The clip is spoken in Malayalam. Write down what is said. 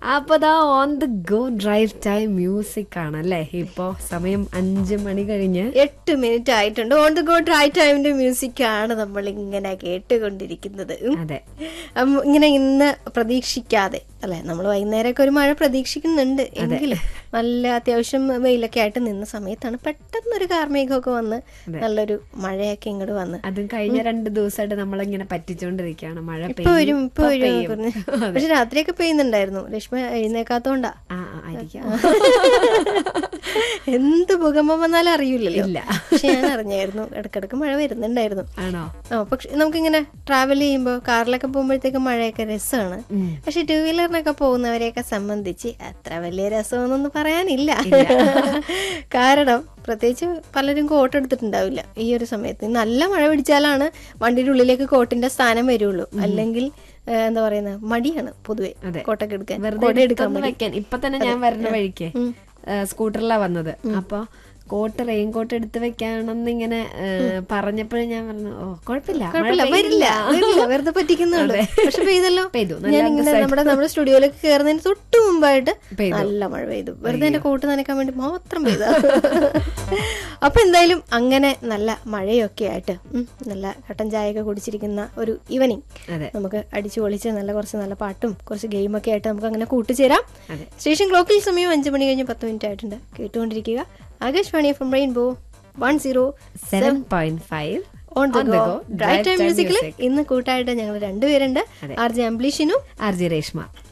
അപ്പൊ ദാ on the go drive time music ആണ് അല്ലേ ഇപ്പോ സമയം അഞ്ചു മണി കഴിഞ്ഞ് എട്ട് മിനിറ്റ് ആയിട്ടുണ്ട് ഓൺ ദ ഗോ ഡ്രൈ ടൈമിന്റെ മ്യൂസിക് ആണ് നമ്മൾ ഇങ്ങനെ കേട്ടുകൊണ്ടിരിക്കുന്നത് ഉം. അതെ അം, ഇങ്ങനെ ഇന്ന് പ്രതീക്ഷിക്കാതെ അല്ലെ നമ്മൾ വൈകുന്നേരമൊക്കെ ഒരു മഴ പ്രതീക്ഷിക്കുന്നുണ്ട് എങ്കിലും നല്ല അത്യാവശ്യം വെയിലൊക്കെ ആയിട്ട് നിന്ന സമയത്താണ് പെട്ടെന്ന് ഒരു കാർമേഘമൊക്കെ വന്ന് നല്ലൊരു മഴയൊക്കെ ഇങ്ങോട്ട് വന്ന് അതും കഴിഞ്ഞ രണ്ട് ദിവസമായിട്ട് നമ്മളിങ്ങനെ പറ്റിച്ചോണ്ടിരിക്കുകയാണ് മഴ ഇപ്പൊ വരും ഇപ്പൊ വരും പെയ്യും. പറഞ്ഞ്. പക്ഷെ രാത്രിയൊക്കെ പെയ്യുന്നുണ്ടായിരുന്നു രശ്മ എഴുന്നേക്കാത്തോണ്ടാ ആ ആ, ആയിരിക്കാം എന്ത് ഭൂകമ്പം വന്നാലും അറിയില്ലല്ലോ ഇല്ല. പക്ഷെ ഞാൻ അറിഞ്ഞായിരുന്നു ഇടക്കിടക്ക് മഴ വരുന്നുണ്ടായിരുന്നു ആണോ ആ പക്ഷെ നമുക്കിങ്ങനെ ട്രാവൽ ചെയ്യുമ്പോൾ കാറിലൊക്കെ പോകുമ്പോഴത്തേക്ക് മഴയൊക്കെ രസമാണ് പക്ഷെ ടൂ വീലറിനൊക്കെ പോകുന്നവരെയൊക്കെ സംബന്ധിച്ച് അത്ര വലിയ രസമൊന്നും പറയാനില്ല കാരണം പ്രത്യേകിച്ച് പലരും കോട്ട് എടുത്തിട്ടുണ്ടാവില്ല ഈ ഒരു സമയത്ത് നല്ല മഴ പിടിച്ചാലാണ് വണ്ടിയുടെ ഉള്ളിലേക്ക് കോട്ടിന്റെ സ്ഥാനം വരുള്ളൂ അല്ലെങ്കിൽ ഏ, എന്താ പറയുന്നത് മടിയാണ് പൊതുവെ അതെ. കോട്ടൊക്കെ എടുക്കാൻ വെറുതെ കോട്ട എടുക്കാൻ എടുത്തൊന്ന് വെക്കാൻ ഇപ്പൊ തന്നെ ഞാൻ വരുന്ന വഴിക്ക് സ്കൂട്ടറിലാ വന്നത് അപ്പൊ കോട്ട് റെയിൻ കോട്ട് എടുത്ത് വെക്കാണെന്ന് ഇങ്ങനെ പറഞ്ഞപ്പോഴും ഞാൻ പറഞ്ഞു ഓ കുഴപ്പമില്ല മഴ കുഴപ്പമില്ല വരില്ല വരില്ല വെറുതെ പറ്റിക്കുന്നുണ്ട് പക്ഷെ പെയ്തല്ലോ പെയ്തു. നല്ല ഞാൻ ഇങ്ങനെ നമ്മുടെ നമ്മുടെ സ്റ്റുഡിയോയിലേക്ക് കയറുന്നതിന് തൊട്ട് മുമ്പായിട്ട് പെയ്തു. നല്ല മഴ പെയ്തു വെറുതെ എന്റെ കോട്ട് നനയ്ക്കാൻ വേണ്ടി മാത്രം പെയ്ത അപ്പൊ എന്തായാലും അങ്ങനെ നല്ല മഴയൊക്കെ ആയിട്ട് ഉം, നല്ല കട്ടൻ ചായയൊക്കെ കുടിച്ചിരിക്കുന്ന ഒരു ഈവനിങ് അതെ നമുക്ക് അടിച്ചു പൊളിച്ച് നല്ല കുറച്ച് നല്ല പാട്ടും കുറച്ച് ഗെയിമൊക്കെ ആയിട്ട് നമുക്ക് അങ്ങനെ കൂട്ടുചേരാം അതെ. സ്റ്റേഷൻ ക്ലോക്കിൽ സമയം അഞ്ചു മണി കഴിഞ്ഞ് പത്ത് മിനിറ്റ് ആയിട്ടുണ്ട് കേട്ടുകൊണ്ടിരിക്കുക Akashvani from rainbow one zero seven point five on the go drive time മ്യൂസിക്കിൽ ഇന്ന് കൂട്ടായിട്ട് ഞങ്ങൾ രണ്ടുപേരുണ്ട് ആർ ജെ അംബ്ലീഷിനും ആർ ജി രേഷ്മ